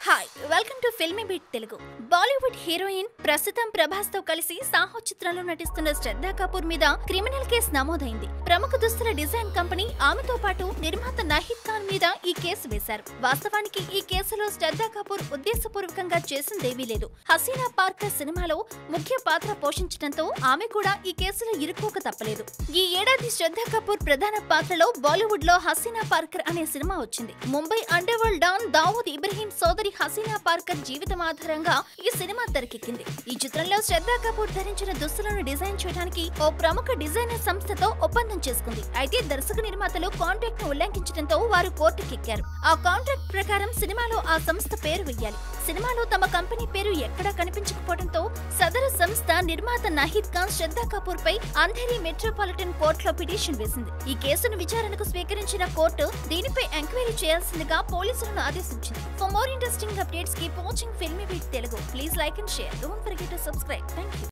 hi welcome to Filmibeat Telugu Bollywood heroine ప్రస్తుతం ప్రభాస్ తో కలిసి సాహో చిత్రంలో నటిస్తున్న శ్రద్ధా కపూర్ మీద క్రిమినల్ కేసు నమోదైంది ప్రముఖ దుస్తుల డిజైన్ కంపెనీ ఆమెతో పాటు నిర్మాత నహిద్ ఖాన్ మీద ఈ కేసు వేశారు వాస్తవానికి ఈ కేసులో శ్రద్ధా కపూర్ ఉద్దేశపూర్వకంగా చేసిందేమీ లేదు హసీనా పార్కర్ సినిమాలో ముఖ్య పాత్ర పోషించడంతో ఆమె కూడా ఈ కేసులో ఇరుక్కోక తప్పలేదు ఈ ఏడాది శ్రద్ధా కపూర్ ప్రధాన పాత్రలో బాలీవుడ్ లో హసీనా పార్కర్ అనే సినిమా వచ్చింది Mumbai underworld don Dawood Ibrahim సోదరి హసీనా పార్కర్ జీవితం ఆధారంగా ఈ సినిమా తెరకెక్కింది ఈ చిత్రంలో శ్రద్ధా కపూర్ ధరించిన దుస్తులను డిజైన్ చేయడానికి ఓ ప్రముఖ డిజైనర్ సంస్థతో ఒప్పందం చేసుకుంది అయితే దర్శక నిర్మాతలు కాంట్రాక్ట్ ను ఉల్లంఘించడంతో వారు కోర్టుకెక్కారు ఆ కాంట్రాక్ట్ ప్రకారం సినిమాలో ఆ సంస్థ పేరు వెయ్యాలి సినిమాలో తమ కంపెనీ పేరు ఎక్కడా కనిపించకపోవడంతో సదరు సంస్థ నిర్మాత నహీద్ ఖాన్ శ్రద్ధా కపూర్ పై అంధేరి మెట్రోపాలిటన్ కోర్టులో పిటిషన్ వేసింది ఈ కేసును విచారణకు స్వీకరించిన కోర్టు దీనిపై ఎంక్వైరీ చేయాల్సిందిగా పోలీసులను ఆదేశించింది for more interesting updates keep watching Filmibeat Telugu please like and share don't forget to subscribe thank you